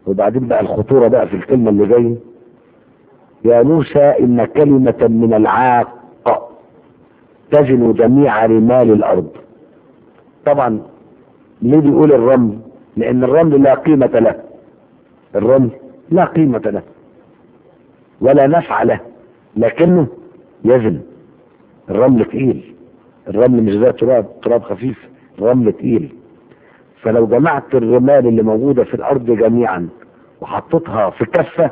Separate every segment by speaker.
Speaker 1: وبعدين بقى الخطورة بقى في الكلمة اللي جاية يا موسى إن كلمة من العاق تزن جميع رمال الأرض طبعا ليه بيقول الرمل لأن الرمل لا قيمة له الرمل لا قيمة له ولا نفع له لكنه يزن الرمل تقيل الرمل مش زي تراب تراب خفيف الرمل تقيل فلو جمعت الرمال اللي موجودة في الأرض جميعا وحطيتها في كفة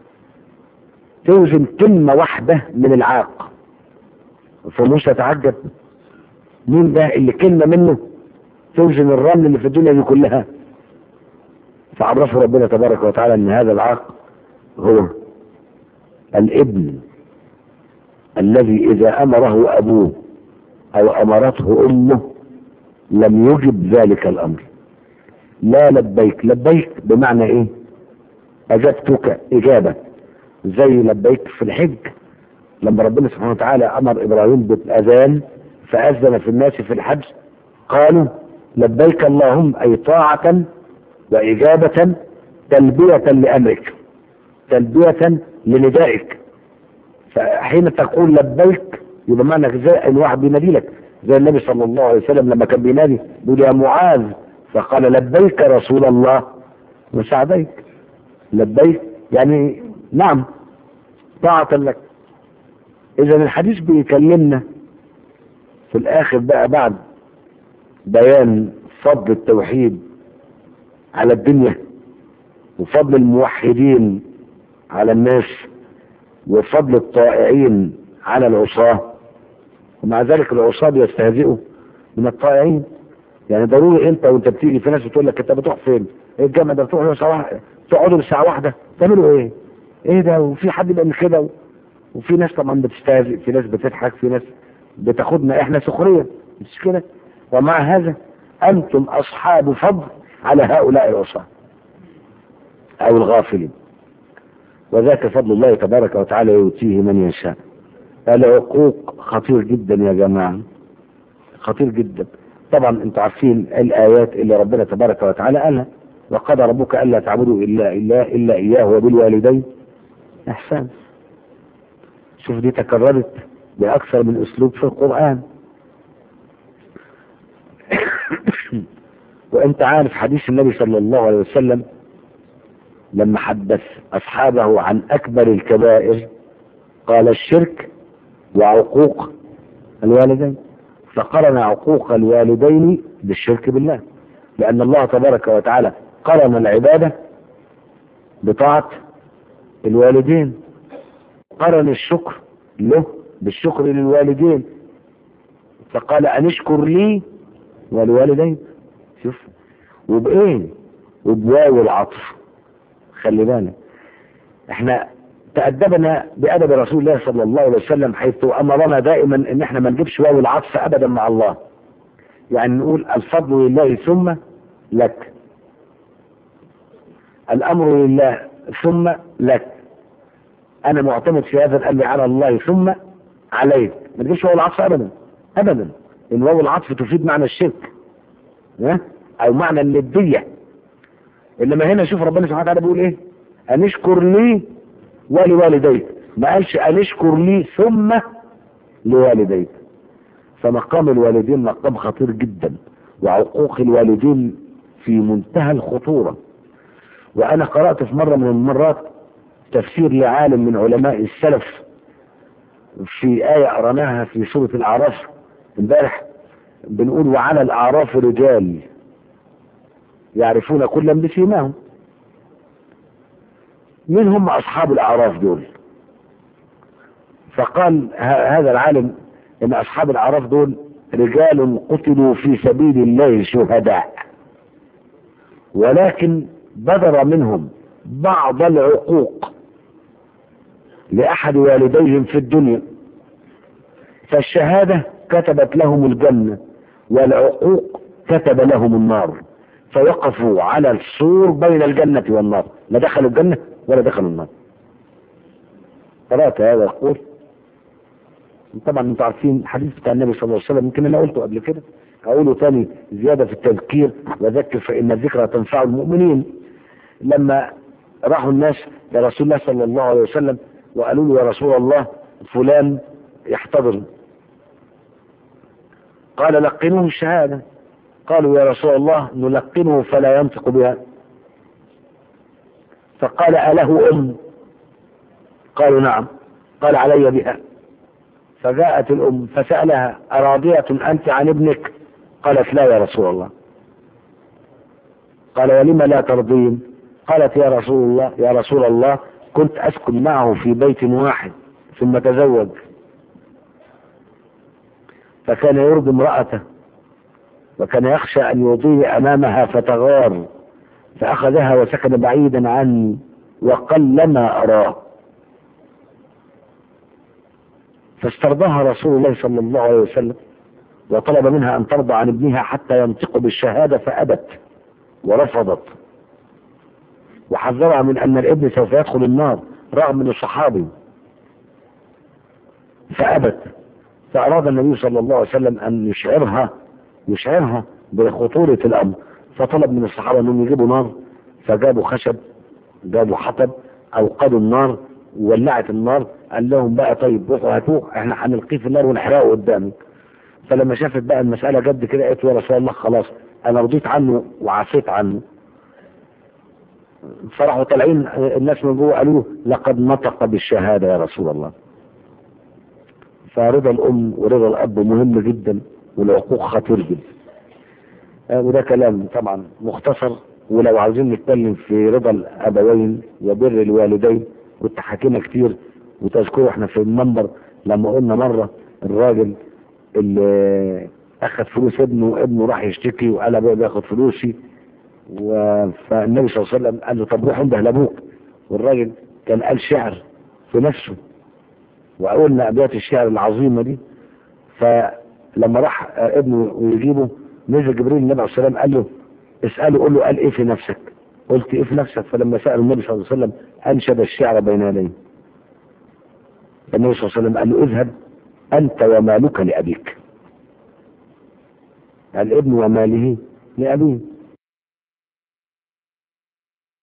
Speaker 1: توزن كلمة واحدة من العاق فموسى تعجب مين ده اللي كلمة منه توزن الرمل اللي في الدنيا دي كلها فعرفه ربنا تبارك وتعالى ان هذا العاق هو الابن الذي اذا امره ابوه او امرته امه لم يجب ذلك الامر لا لبيك لبيك بمعنى ايه اجبتك اجابه زي لبيك في الحج لما ربنا سبحانه وتعالى امر ابراهيم بالاذان فاذن في الناس في الحج قالوا لبيك اللهم اي طاعه واجابه تلبيه لامرك تلبيه لندائك فحين تقول لبيك يبقى معنى زي ان واحد بينادي لك زي النبي صلى الله عليه وسلم لما كان بينادي بيقول يا معاذ فقال لبيك رسول الله وسعديك لبيك يعني نعم طاعة لك اذا الحديث بيكلمنا في الاخر بقى بعد بيان فضل التوحيد على الدنيا وفضل الموحدين على الناس وفضل الطائعين على العصاة ومع ذلك العصاة بيستهزئوا من الطائعين يعني ضروري انت وانت بتيجي في ناس بتقول لك انت بتروح فين؟ ايه الجامع ده بتروحوا ساعة واحدة تقعدوا ساعة واحدة تعملوا ايه؟ ايه ده وفي حد بيعمل كده وفي ناس طبعا بتستهزئ في ناس بتضحك في ناس بتاخدنا احنا سخرية مش كده؟ ومع هذا انتم اصحاب فضل على هؤلاء العصاة او الغافلين وذاك فضل الله تبارك وتعالى يؤتيه من يشاء العقوق خطير جدا يا جماعة خطير جدا طبعا انتوا عارفين الايات اللي ربنا تبارك وتعالى قالها وقضى ربك الا تعبدوا الا الا الا اياه وبالوالدين احسان شوف دي تكررت باكثر من اسلوب في القران وانت عارف حديث النبي صلى الله عليه وسلم لما حدث اصحابه عن اكبر الكبائر قال الشرك وعقوق الوالدين فقرن عقوق الوالدين بالشرك بالله لأن الله تبارك وتعالى قرن العبادة بطاعة الوالدين قرن الشكر له بالشكر للوالدين فقال أن اشكر لي والوالدين شوف وبإيه وبواو العطف خلي بالك احنا تأدبنا بأدب رسول الله صلى الله عليه وسلم حيث أمرنا دائما إن إحنا ما نجيبش واو العطف أبدا مع الله. يعني نقول الفضل لله ثم لك. الأمر لله ثم لك. أنا معتمد في هذا الأمر على الله ثم عليك. ما تجيبش واو العطف أبدا. أبدا. إن واو العطف تفيد معنى الشرك. ها؟ أو معنى الندية. إنما هنا شوف ربنا سبحانه وتعالى بيقول إيه؟ أن اشكر لي ولوالديك ما قالش أن اشكر لي ثم لوالديك فمقام الوالدين مقام خطير جدا وعقوق الوالدين في منتهى الخطورة وأنا قرأت في مرة من المرات تفسير لعالم من علماء السلف في آية قرأناها في سورة الأعراف امبارح بنقول وعلى الأعراف رجال يعرفون كلا بسيماهم مين هم أصحاب الأعراف دول فقال هذا العالم إن أصحاب الأعراف دول رجال قتلوا في سبيل الله شهداء ولكن بدر منهم بعض العقوق لأحد والديهم في الدنيا فالشهادة كتبت لهم الجنة والعقوق كتب لهم النار فوقفوا على السور بين الجنة والنار لا دخلوا الجنة ولا دخلوا النار قرأت هذا يقول طبعا انتم عارفين الحديث بتاع النبي صلى الله عليه وسلم يمكن انا قلته قبل كده اقوله تاني زيادة في التذكير وذكر فان الذكرى تنفع المؤمنين لما راحوا الناس لرسول الله صلى الله عليه وسلم وقالوا له يا رسول الله فلان يحتضر قال لقنوه الشهادة قالوا يا رسول الله نلقنه فلا ينطق بها فقال أله أم قالوا نعم قال علي بها فجاءت الأم فسألها أراضية أنت عن ابنك قالت لا يا رسول الله قال ولم لا ترضين قالت يا رسول الله يا رسول الله كنت أسكن معه في بيت واحد ثم تزوج فكان يرضي امرأته وكان يخشى أن يضيء أمامها فتغار فأخذها وسكن بعيدا عني وقلما أراه فاسترضاها رسول الله صلى الله عليه وسلم وطلب منها أن ترضى عن ابنها حتى ينطق بالشهادة فأبت ورفضت وحذرها من أن الابن سوف يدخل النار رغم من الصحابي فأبت فأراد النبي صلى الله عليه وسلم أن يشعرها يشعرها بخطورة الأمر فطلب من الصحابة أنهم يجيبوا نار فجابوا خشب جابوا حطب أوقدوا النار وولعت النار قال لهم بقى طيب روحوا هاتوه احنا هنلقيه في النار ونحرقه قدامك فلما شافت بقى المسألة جد كده قالت يا رسول الله خلاص أنا رضيت عنه وعافيت عنه فراحوا طالعين الناس من جوه قالوا له لقد نطق بالشهادة يا رسول الله فرضا الأم ورضا الأب مهم جدا والعقوق خطير جدا آه، وده كلام طبعا مختصر ولو عاوزين نتكلم في رضا الأبوين وبر الوالدين كنت حكينا كتير وتذكروا احنا في المنبر لما قلنا مرة الراجل اللي أخذ فلوس ابنه وابنه راح يشتكي وقال أبويا بياخد فلوسي و- فالنبي صلى الله عليه وسلم قال له طب روح انده لابوك والراجل كان قال شعر في نفسه وقلنا ابيات الشعر العظيمه دي فلما راح ابنه يجيبه نزل جبريل النبي عليه الصلاه والسلام قال له اساله قول له قال ايه في نفسك قلت ايه في نفسك فلما سال النبي صلى الله عليه وسلم انشد الشعر بين يديه النبي صلى الله عليه وسلم قال له اذهب انت ومالك لابيك الابن وماله لابيه